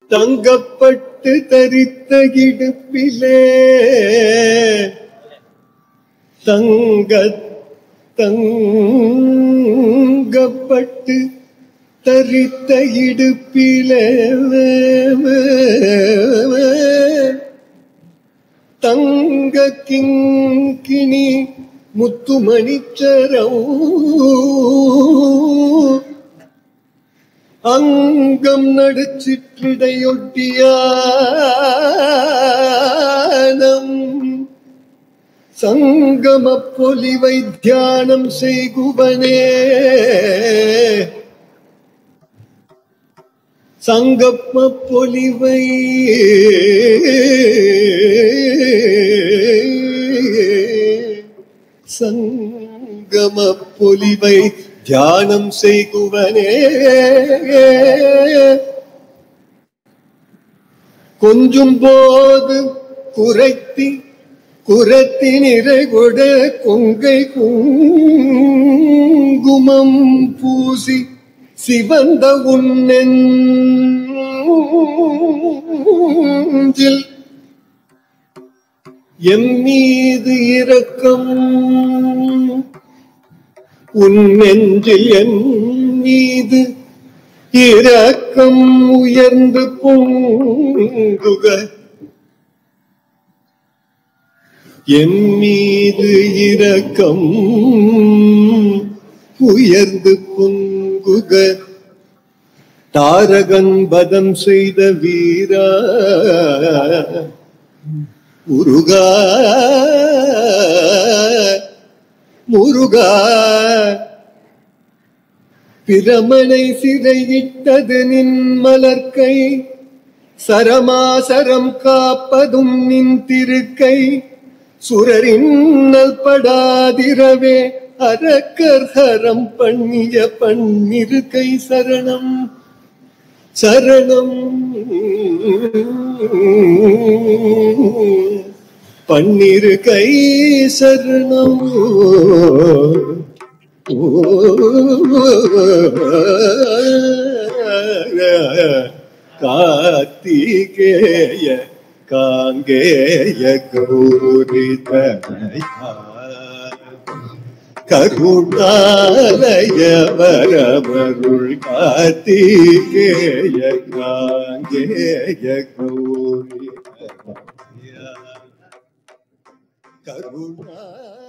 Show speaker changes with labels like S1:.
S1: தங்கப்பட்டு தரித்த இடுப்பிலே தங்க தங்கப்பட்டு தரித்த இடுப்பிலே தங்க கிங்கிணி முத்துமணிச்சரம் அங்கம் நடுச்சிற்றிடையொட்டியானம் சங்கம பொலிவை தியானம் செய்குவனே சங்கப்ப பொலிவை சங்கம பொலிவை தியானம் செய்குவனே கொஞ்சும் போது குறைத்தி குரத்தி நிறைகொட கொங்கை குங்குமம் பூசி சிவந்த உன்னெஞ்சில் எம் மீது இரக்கம் உன் நெஞ்சில் என் மீது இரக்கம் உயர்ந்து பொங்குக என் மீது இரக்கம் உயர்ந்து பொங்குக தாரகன் பதம் செய்த வீரா முருகா முருகா பிரமனை சிறையிட்டது நின் மலர்க்கை சரமாசரம் காப்பதும் நின் திருக்கை சுரரின்னல் படாதிரவே அரக்கர் ஹரம் பண்ணிய பன்னிருக்கை சரணம் சரணம் பன்னிரு கை சரணம் கார்த்திகேய காங்கேய கௌரி தனயா கருணாலய வரமருள் கார்த்திகேய காங்கேய கௌரி தனயா கருணா